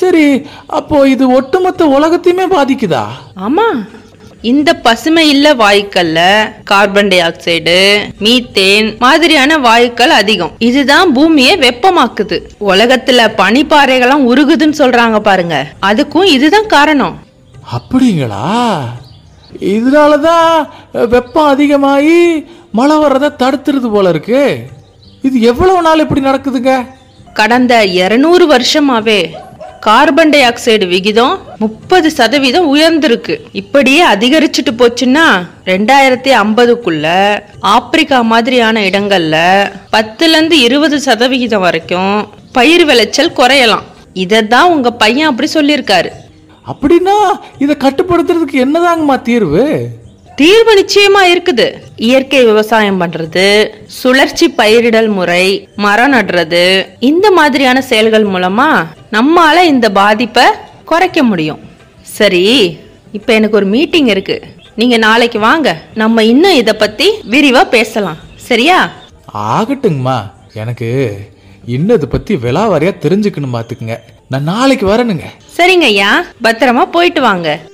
சரி அப்போ இது ஒட்டுமொத்த உலகத்தையுமே பாதிக்குதா ஆமா இந்த பசுமை இல்ல வாயுக்கள்ல கார்பன் டை ஆக்சைடு மீத்தேன் மாதிரியான வாயுக்கள் அதிகம் இதுதான் பூமியை வெப்பமாக்குது உலகத்துல பனிப்பாறைகள்லாம் உருகுதுன்னு சொல்றாங்க பாருங்க அதுக்கும் இதுதான் காரணம் அப்படிங்களா இதனால தான் வெப்பம் அதிகமாகி மழை வர்றதை தடுத்துருது போல இருக்கு இது எவ்வளவு நாள் இப்படி நடக்குதுங்க கடந்த 200 வருஷமாவே கார்பன் டை ஆக்சைடு விகிதம் முப்பது சதவீதம் உயர்ந்திருக்கு இப்படியே அதிகரிச்சுட்டு போச்சுன்னா ரெண்டாயிரத்தி ஐம்பதுக்குள்ள ஆப்பிரிக்கா மாதிரியான இடங்கள்ல பத்துல இருந்து இருபது சதவிகிதம் வரைக்கும் பயிர் விளைச்சல் குறையலாம் இதைத்தான் உங்க பையன் அப்படி சொல்லியிருக்காரு அப்படின்னா இதை கட்டுப்படுத்துறதுக்கு என்னதாங்கம்மா தீர்வு தீர்வு நிச்சயமா இருக்குது இயற்கை விவசாயம் பண்றது சுழற்சி பயிரிடல் முறை மரம் நடுறது இந்த மாதிரியான செயல்கள் மூலமா நம்மால இந்த பாதிப்பை குறைக்க முடியும் சரி இப்ப எனக்கு ஒரு மீட்டிங் இருக்கு நீங்க நாளைக்கு வாங்க நம்ம இன்னும் இத பத்தி விரிவா பேசலாம் சரியா ஆகட்டுங்கம்மா எனக்கு இன்னும் இதை பத்தி விலாவாரியா தெரிஞ்சுக்கணும் பாத்துக்குங்க நான் நாளைக்கு வரணுங்க சரிங்க ஐயா பத்திரமா போயிட்டு வாங்க